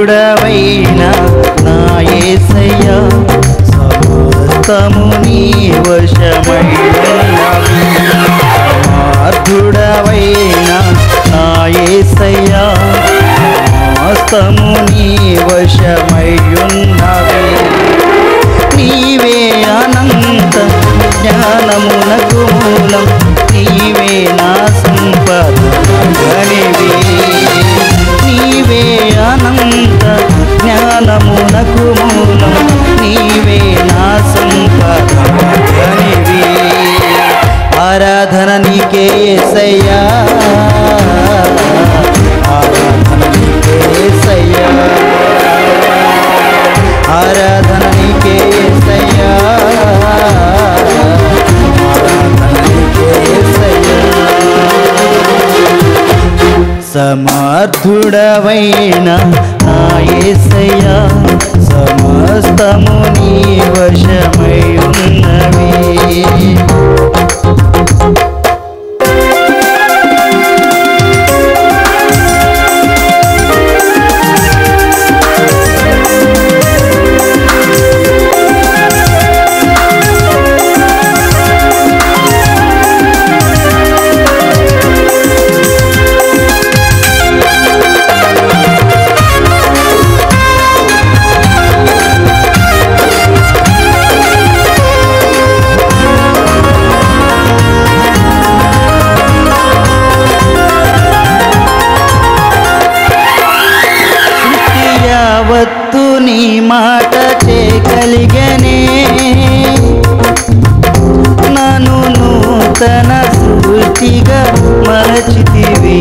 సమర్థుడవైన నా యేసయ్యా సమస్తము నీ వశమైనవి సమర్థుడవైన నా యేసయ్యా సమస్తము నీ వశమయ్యున్నవి నీవే అనంత జ్ఞానమునకు మూలం నీవే నా సంపద గనివి నీవే అనంత జ్ఞానమునకు మూలం నీవే నా సంపద గనివి ఆరాధన నీకే సయ్యా ఆరాధన నీకే సయ్యా ఆరాధన నీకే యేసయ్యా ఆరాధన నీకే యేసయ్యా సమర్థుడవైన నా యేసయ్యా సమస్తము నీ వశమై ఉన్నవి యావత్తు నీ మాట చేయగలిగనే నన్ను నూతన సృష్టిగా మరచితివి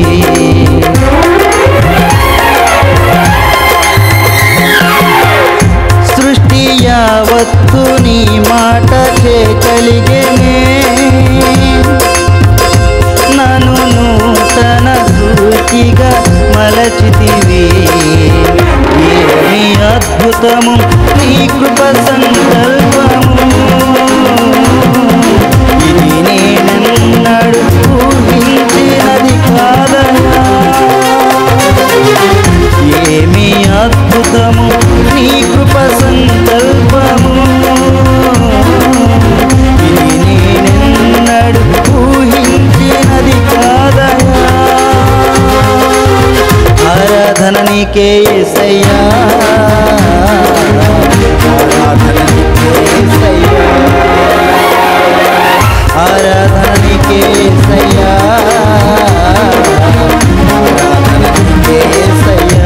సృష్టి యావత్తు నీ మాట చేయగలిగనే నన్ను నూతన సృష్టిగా మలచితివి ఏమి అద్భుతము నీ కృప సంకల్పము ఇది నేనన్నాడు ఊహించినది కాదయా ఏమి అద్భుతము నీ కృప సంకల్పము ఇది నేనెన్నడు ఊహించినది కాదయా ఆరాధన నీకే యేసయ్యా ఆరాధన నీకే యేసయ్యా ఆరాధన నీకే యేసయ్యా ఆరాధన నీకే యేసయ్యా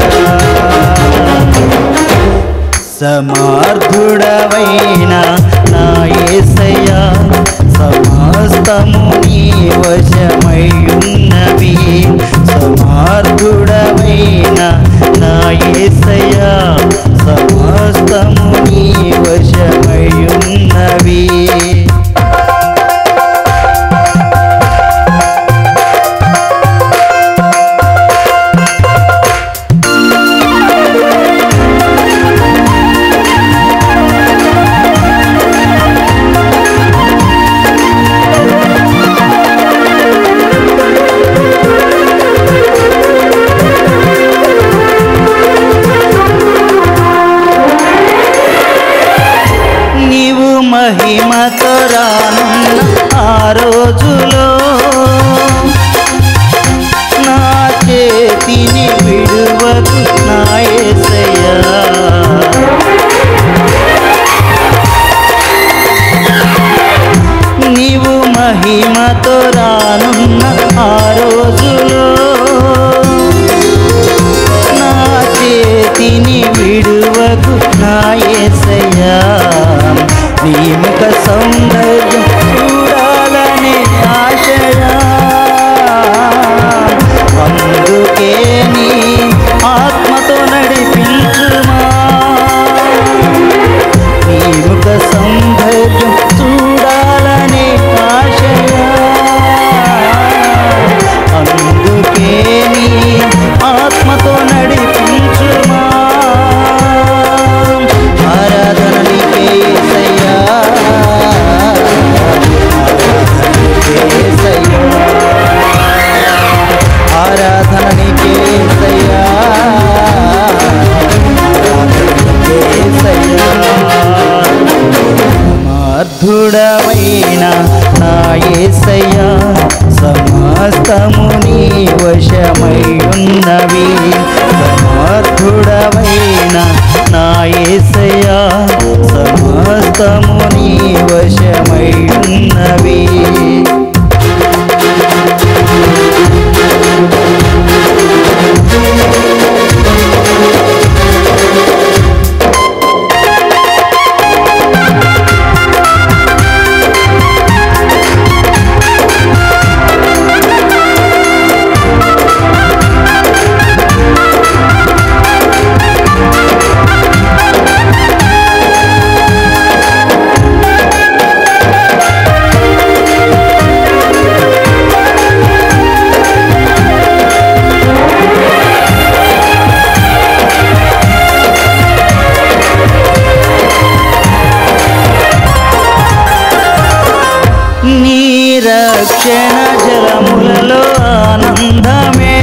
సమర్థుడవైన నా యేసయ్యా సమస్తము నీ వశమయ్యున్నవి సమర్థుడవైన నా యేసయ్యా సమస్తము నీ వశమయ్యున్నవి నీవు మహిమతో రానున్న ఆ రోజులో నా చేతిని విడువకు నా యేసయ్యా నీవు మహిమతో రానున్న ఆ రోజులో నా చేతిని విడువకు నా యేసయ్యా నీ ముఖ సౌందర్యం చూడాలనే ఆశయా అందుకే నీ ఆత్మతో నడిపించుమా నీ ముఖ సౌందర్యం చూడాలనే ఆశయా అందుకే నీ ఆత్మతో నడిపించుమా ఆరాధన నీకే యేసయ్యా సమర్థుడవైన నా యేసయ్యా సమస్తము నీ వశమయ్యున్నవి సమర్థుడవైన నా యేసయ్యా సమస్తము నీ వశమయ్యున్నవి నీ రక్షణ జలములలో ఆనందమే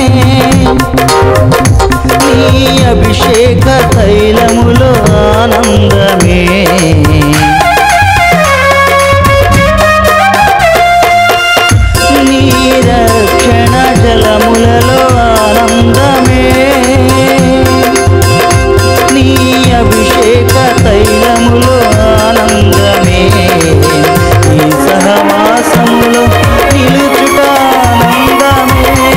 నీ అభిషేక తైలములో ఆనందమే నీ రక్షణ జలములలో ఆనందమే నీ అభిషేక తైలములో ఆనందమే నీ సహవాసములో నిలుచుట ఆనందమే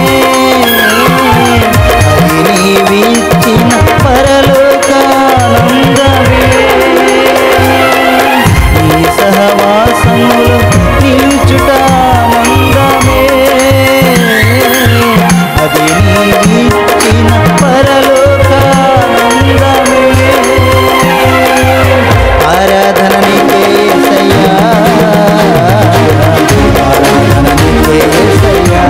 అది నీవిచ్చిన పరలోకానందమే నీ సహవాసములో నిలుచుట ఆనందమే అది నీవిచ్చిన పరలోకానందమే ఆరాధన నీకే యేసయ్యా ఆరాధన నీకే యేసయ్యా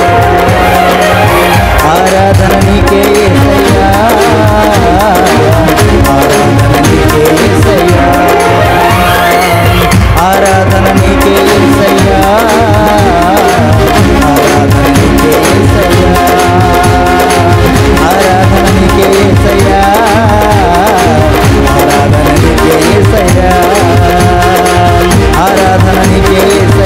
ఆరాధన నీకే యేసయ్యా ఆరాధన నీకే యేసయ్యా ఆరాధన నీకే యేసయ్యా ఆరాధన నీకే యేసయ్యా ఆరాధన నీకే యేసయ్యా ఆరాధన నీకే యేసయ్యా ఆరాధన నీకే యేసయ్యా